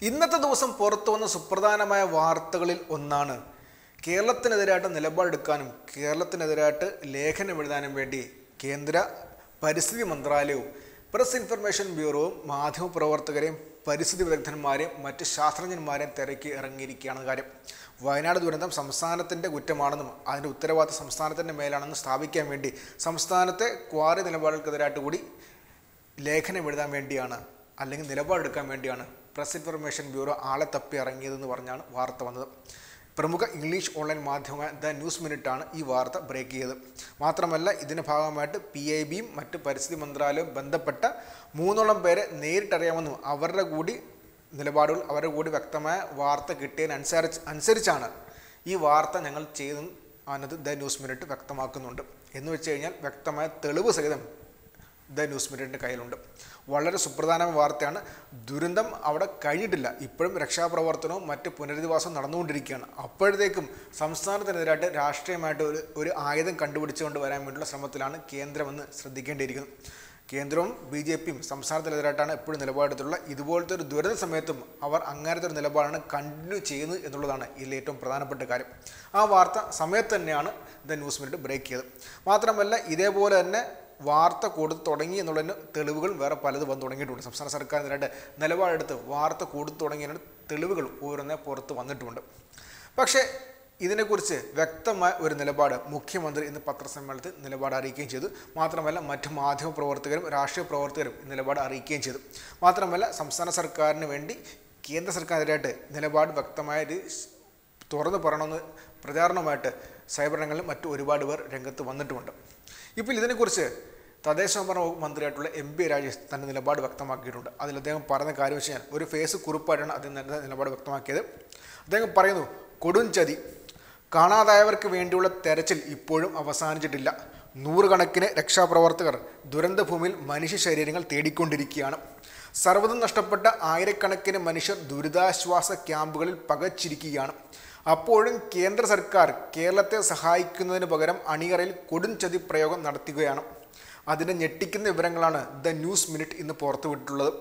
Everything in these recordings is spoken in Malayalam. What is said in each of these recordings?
ഇന്നത്തെ ദിവസം പുറത്തു വന്ന സുപ്രധാനമായ വാർത്തകളിൽ ഒന്നാണ് കേരളത്തിനെതിരായിട്ട് നിലപാടെടുക്കാനും കേരളത്തിനെതിരായിട്ട് ലേഖനം എഴുതാനും വേണ്ടി കേന്ദ്ര പരിസ്ഥിതി മന്ത്രാലയവും പ്രസ് ഇൻഫർമേഷൻ ബ്യൂറോവും മാധ്യമപ്രവർത്തകരെയും പരിസ്ഥിതി വിദഗ്ധന്മാരെയും മറ്റ് ശാസ്ത്രജ്ഞന്മാരെയും തിരക്കി ഇറങ്ങിയിരിക്കുകയാണ് കാര്യം വയനാട് ദുരന്തം സംസ്ഥാനത്തിൻ്റെ കുറ്റമാണെന്നും അതിൻ്റെ ഉത്തരവാദിത്തം സംസ്ഥാനത്തിൻ്റെ മേലാണെന്നും സ്ഥാപിക്കാൻ വേണ്ടി സംസ്ഥാനത്തെ ക്വാറി നിലപാടുകൾക്കെതിരായിട്ട് കൂടി ലേഖനം എഴുതാൻ വേണ്ടിയാണ് അല്ലെങ്കിൽ നിലപാടെടുക്കാൻ വേണ്ടിയാണ് പ്രസ് ഇൻഫർമേഷൻ ബ്യൂറോ ആളെ തപ്പി ഇറങ്ങിയതെന്ന് പറഞ്ഞാണ് വാർത്ത വന്നത് പ്രമുഖ ഇംഗ്ലീഷ് ഓൺലൈൻ മാധ്യമമായ ദ ന്യൂസ് മിനിറ്റാണ് ഈ വാർത്ത ബ്രേക്ക് ചെയ്തത് മാത്രമല്ല ഇതിൻ്റെ ഭാഗമായിട്ട് പി ഐ ബിയും മറ്റ് പരിസ്ഥിതി മന്ത്രാലയവും ബന്ധപ്പെട്ട മൂന്നോളം പേരെ നേരിട്ടറിയാമെന്നും അവരുടെ കൂടി നിലപാടുകൾ അവരുടെ കൂടി വ്യക്തമായ വാർത്ത കിട്ടിയതിനനുസരിച്ച് അനുസരിച്ചാണ് ഈ വാർത്ത ഞങ്ങൾ ചെയ്തെന്ന് ആനത് ദ ന്യൂസ് മിനിറ്റ് വ്യക്തമാക്കുന്നുണ്ട് എന്ന് വെച്ച് കഴിഞ്ഞാൽ വ്യക്തമായ തെളിവ് സഹിതം ദ ന്യൂസ് മിനിറ്റിൻ്റെ കയ്യിലുണ്ട് വളരെ സുപ്രധാനമായ വാർത്തയാണ് ദുരന്തം അവിടെ കഴിഞ്ഞിട്ടില്ല ഇപ്പോഴും രക്ഷാപ്രവർത്തനവും മറ്റ് പുനരധിവാസവും നടന്നുകൊണ്ടിരിക്കുകയാണ് അപ്പോഴത്തേക്കും സംസ്ഥാനത്തിനെതിരായിട്ട് രാഷ്ട്രീയമായിട്ട് ഒരു ഒരു ആയുധം കണ്ടുപിടിച്ചുകൊണ്ട് വരാൻ വേണ്ടിയുള്ള ശ്രമത്തിലാണ് കേന്ദ്രമെന്ന് ശ്രദ്ധിക്കേണ്ടിയിരിക്കുന്നത് കേന്ദ്രവും ബി ജെ പിയും സംസ്ഥാനത്തിനെതിരായിട്ടാണ് എപ്പോഴും നിലപാടെടുത്തുള്ളത് ഇതുപോലത്തെ ഒരു ദുരന്ത സമയത്തും അവർ അങ്ങനത്തെ ഒരു നിലപാടാണ് കണ്ടിന്യൂ ചെയ്യുന്നത് എന്നുള്ളതാണ് ഇതിൽ ഏറ്റവും പ്രധാനപ്പെട്ട കാര്യം ആ വാർത്ത സമയത്ത് തന്നെയാണ് ദ ന്യൂസ് മിനിറ്റ് ബ്രേക്ക് ചെയ്തത് മാത്രമല്ല ഇതേപോലെ തന്നെ വാർത്ത കൊടുത്തു തുടങ്ങി എന്നുള്ളതിന് തെളിവുകൾ വേറെ പലത് വന്നു തുടങ്ങിയിട്ടുണ്ട് സംസ്ഥാന സർക്കാരിനെതിരായിട്ട് നിലപാടെടുത്ത് വാർത്ത കൊടുത്തു തുടങ്ങിയതിന് തെളിവുകൾ ഓരോന്നേ പുറത്ത് വന്നിട്ടുമുണ്ട് പക്ഷേ ഇതിനെക്കുറിച്ച് വ്യക്തമായ ഒരു നിലപാട് മുഖ്യമന്ത്രി ഇന്ന് പത്രസമ്മേളനത്തിൽ നിലപാട് അറിയിക്കുകയും ചെയ്തു മാത്രമല്ല മറ്റ് മാധ്യമ പ്രവർത്തകരും രാഷ്ട്രീയ പ്രവർത്തകരും ഈ നിലപാട് അറിയിക്കുകയും ചെയ്തു മാത്രമല്ല സംസ്ഥാന സർക്കാരിന് വേണ്ടി കേന്ദ്ര സർക്കാരിനെതിരായിട്ട് നിലപാട് വ്യക്തമായ ഒരു തുറന്നു പറയണമെന്ന് പ്രചാരണമായിട്ട് സൈബറിനങ്ങളിലും മറ്റു ഒരുപാട് പേർ രംഗത്ത് വന്നിട്ടുമുണ്ട് ഇപ്പോൾ ഇതിനെക്കുറിച്ച് തദ്ദേശ ഭരണ വകുപ്പ് മന്ത്രിയായിട്ടുള്ള എം പി രാജേഷ് തൻ്റെ നിലപാട് വ്യക്തമാക്കിയിട്ടുണ്ട് അതിൽ അദ്ദേഹം പറഞ്ഞ കാര്യം വെച്ച് കഴിഞ്ഞാൽ ഒരു ഫേസ് കുറിപ്പായിട്ടാണ് അദ്ദേഹം തൻ്റെ നിലപാട് വ്യക്തമാക്കിയത് അദ്ദേഹം പറയുന്നു കൊടും ചതി കാണാതായവർക്ക് വേണ്ടിയുള്ള തെരച്ചിൽ ഇപ്പോഴും അവസാനിച്ചിട്ടില്ല നൂറുകണക്കിന് രക്ഷാപ്രവർത്തകർ ദുരന്തഭൂമിയിൽ മനുഷ്യ ശരീരങ്ങൾ തേടിക്കൊണ്ടിരിക്കുകയാണ് സർവ്വതും നഷ്ടപ്പെട്ട ആയിരക്കണക്കിന് മനുഷ്യർ ദുരിതാശ്വാസ ക്യാമ്പുകളിൽ പകച്ചിരിക്കുകയാണ് അപ്പോഴും കേന്ദ്ര സർക്കാർ കേരളത്തെ സഹായിക്കുന്നതിന് പകരം അണിയറയിൽ കൊടും ചതി പ്രയോഗം നടത്തുകയാണ് അതിൻ്റെ ഞെട്ടിക്കുന്ന വിവരങ്ങളാണ് ദ ന്യൂസ് മിനിറ്റ് ഇന്ന് പുറത്തുവിട്ടുള്ളത്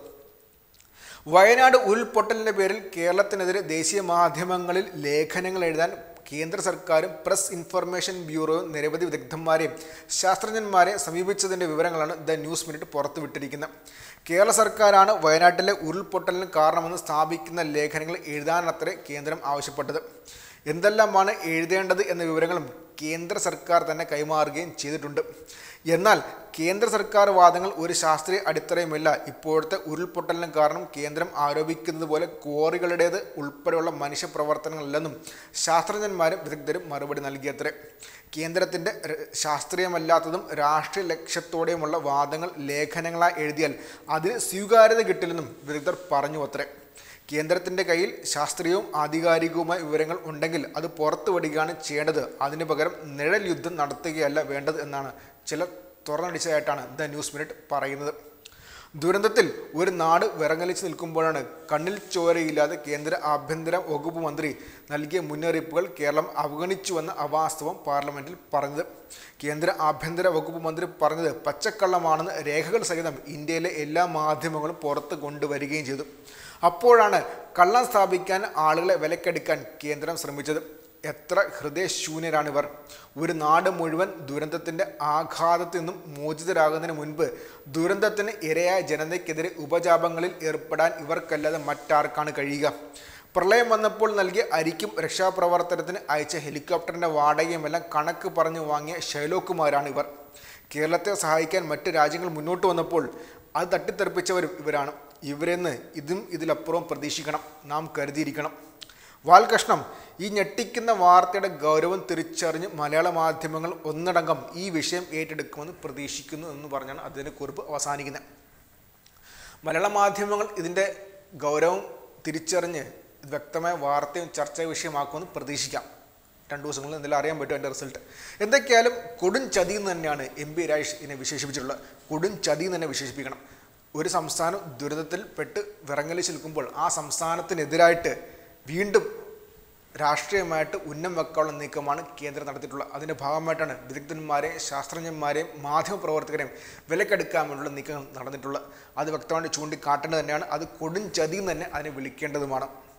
വയനാട് ഉരുൾപൊട്ടലിൻ്റെ പേരിൽ കേരളത്തിനെതിരെ ദേശീയ മാധ്യമങ്ങളിൽ ലേഖനങ്ങൾ എഴുതാൻ കേന്ദ്ര സർക്കാരും പ്രസ് ഇൻഫർമേഷൻ ബ്യൂറോയും നിരവധി വിദഗ്ധന്മാരെയും ശാസ്ത്രജ്ഞന്മാരെ സമീപിച്ചതിൻ്റെ വിവരങ്ങളാണ് ദ ന്യൂസ് മിനിറ്റ് പുറത്തുവിട്ടിരിക്കുന്നത് കേരള സർക്കാരാണ് വയനാട്ടിലെ ഉരുൾപൊട്ടലിന് കാരണമെന്ന് സ്ഥാപിക്കുന്ന ലേഖനങ്ങൾ എഴുതാനത്രേ കേന്ദ്രം ആവശ്യപ്പെട്ടത് എന്തെല്ലാമാണ് എഴുതേണ്ടത് എന്ന വിവരങ്ങളും കേന്ദ്ര സർക്കാർ തന്നെ കൈമാറുകയും ചെയ്തിട്ടുണ്ട് എന്നാൽ കേന്ദ്ര സർക്കാർ വാദങ്ങൾ ഒരു ശാസ്ത്രീയ അടിത്തറയുമില്ല ഇപ്പോഴത്തെ ഉരുൾപൊട്ടലിന് കാരണം കേന്ദ്രം ആരോപിക്കുന്നത് പോലെ ക്വാറികളുടേത് ഉൾപ്പെടെയുള്ള മനുഷ്യ പ്രവർത്തനങ്ങളല്ലെന്നും ശാസ്ത്രജ്ഞന്മാരും വിദഗ്ധരും മറുപടി നൽകിയത്രേ കേന്ദ്രത്തിൻ്റെ ശാസ്ത്രീയമല്ലാത്തതും രാഷ്ട്രീയ ലക്ഷ്യത്തോടെയുമുള്ള വാദങ്ങൾ ലേഖനങ്ങളായി എഴുതിയാൽ അതിന് സ്വീകാര്യത കിട്ടില്ലെന്നും വിദഗ്ധർ പറഞ്ഞു അത്രേ കേന്ദ്രത്തിൻ്റെ കയ്യിൽ ശാസ്ത്രീയവും ആധികാരികവുമായ വിവരങ്ങൾ ഉണ്ടെങ്കിൽ അത് പുറത്തു വിടുകയാണ് ചെയ്യേണ്ടത് അതിന് പകരം നിഴൽ യുദ്ധം നടത്തുകയല്ല വേണ്ടത് എന്നാണ് ചിലർ തുറന്നടിച്ചതായിട്ടാണ് ദ ന്യൂസ് മിനിറ്റ് പറയുന്നത് ദുരന്തത്തിൽ ഒരു നാട് വിറങ്ങലിച്ച് നിൽക്കുമ്പോഴാണ് കണ്ണിൽ ചോരയില്ലാതെ കേന്ദ്ര ആഭ്യന്തര വകുപ്പ് മന്ത്രി നൽകിയ മുന്നറിയിപ്പുകൾ കേരളം അവഗണിച്ചുവെന്ന അവാസ്തവം പാർലമെന്റിൽ പറഞ്ഞത് കേന്ദ്ര ആഭ്യന്തര വകുപ്പ് മന്ത്രി പറഞ്ഞത് പച്ചക്കള്ളമാണെന്ന് രേഖകൾ സഹിതം ഇന്ത്യയിലെ എല്ലാ മാധ്യമങ്ങളും പുറത്ത് കൊണ്ടുവരികയും ചെയ്തു അപ്പോഴാണ് കള്ളം സ്ഥാപിക്കാൻ ആളുകളെ വിലക്കെടുക്കാൻ കേന്ദ്രം ശ്രമിച്ചത് എത്ര ഹൃദയശൂന്യരാണിവർ ഒരു നാട് മുഴുവൻ ദുരന്തത്തിൻ്റെ ആഘാതത്തിൽ നിന്നും മോചിതരാകുന്നതിന് മുൻപ് ദുരന്തത്തിന് ഇരയായ ജനതയ്ക്കെതിരെ ഉപജാപങ്ങളിൽ ഏർപ്പെടാൻ ഇവർക്കല്ലാതെ മറ്റാർക്കാണ് കഴിയുക പ്രളയം വന്നപ്പോൾ നൽകിയ അരിക്കും രക്ഷാപ്രവർത്തനത്തിന് അയച്ച ഹെലികോപ്റ്ററിൻ്റെ വാടകയുമെല്ലാം കണക്ക് പറഞ്ഞു വാങ്ങിയ ഷൈലോക്കുമാരാണ് ഇവർ കേരളത്തെ സഹായിക്കാൻ മറ്റ് രാജ്യങ്ങൾ മുന്നോട്ട് വന്നപ്പോൾ അത് തട്ടിത്തെറിപ്പിച്ചവരും ഇവരാണ് ഇവരെന്ന് ഇതും ഇതിലപ്പുറം പ്രതീക്ഷിക്കണം നാം കരുതിയിരിക്കണം വാൽകഷ്ണം ഈ ഞെട്ടിക്കുന്ന വാർത്തയുടെ ഗൗരവം തിരിച്ചറിഞ്ഞ് മലയാള മാധ്യമങ്ങൾ ഒന്നടങ്കം ഈ വിഷയം ഏറ്റെടുക്കുമെന്ന് പ്രതീക്ഷിക്കുന്നു എന്ന് പറഞ്ഞാണ് അതിൻ്റെ കുറിപ്പ് അവസാനിക്കുന്നത് മലയാള മാധ്യമങ്ങൾ ഇതിൻ്റെ ഗൗരവം തിരിച്ചറിഞ്ഞ് വ്യക്തമായ വാർത്തയും ചർച്ചാ വിഷയമാക്കുമെന്ന് പ്രതീക്ഷിക്കാം രണ്ട് ദിവസങ്ങളിൽ എന്തെങ്കിലും അറിയാൻ പറ്റും എൻ്റെ റിസൾട്ട് എന്തൊക്കെയായാലും കൊടും ചതി എന്ന് തന്നെയാണ് എം പി രാജേഷ് ഇതിനെ വിശേഷിപ്പിച്ചിട്ടുള്ളത് കൊടും ചതി എന്ന് തന്നെ വിശേഷിപ്പിക്കണം ഒരു സംസ്ഥാനം ദുരിതത്തിൽ പെട്ട് വിറങ്ങലിച്ച് നിൽക്കുമ്പോൾ ആ സംസ്ഥാനത്തിനെതിരായിട്ട് വീണ്ടും രാഷ്ട്രീയമായിട്ട് ഉന്നം വെക്കാനുള്ള നീക്കമാണ് കേന്ദ്രം നടത്തിയിട്ടുള്ളത് അതിൻ്റെ ഭാഗമായിട്ടാണ് വിദഗ്ധന്മാരെ ശാസ്ത്രജ്ഞന്മാരെയും മാധ്യമപ്രവർത്തകരെയും വിലക്കെടുക്കാനുള്ള നീക്കങ്ങൾ നടന്നിട്ടുള്ളത് അത് വ്യക്തമായിട്ട് ചൂണ്ടിക്കാട്ടേണ്ടത് തന്നെയാണ് അത് കൊടും ചതിയും തന്നെ അതിനെ വിളിക്കേണ്ടതുമാണ്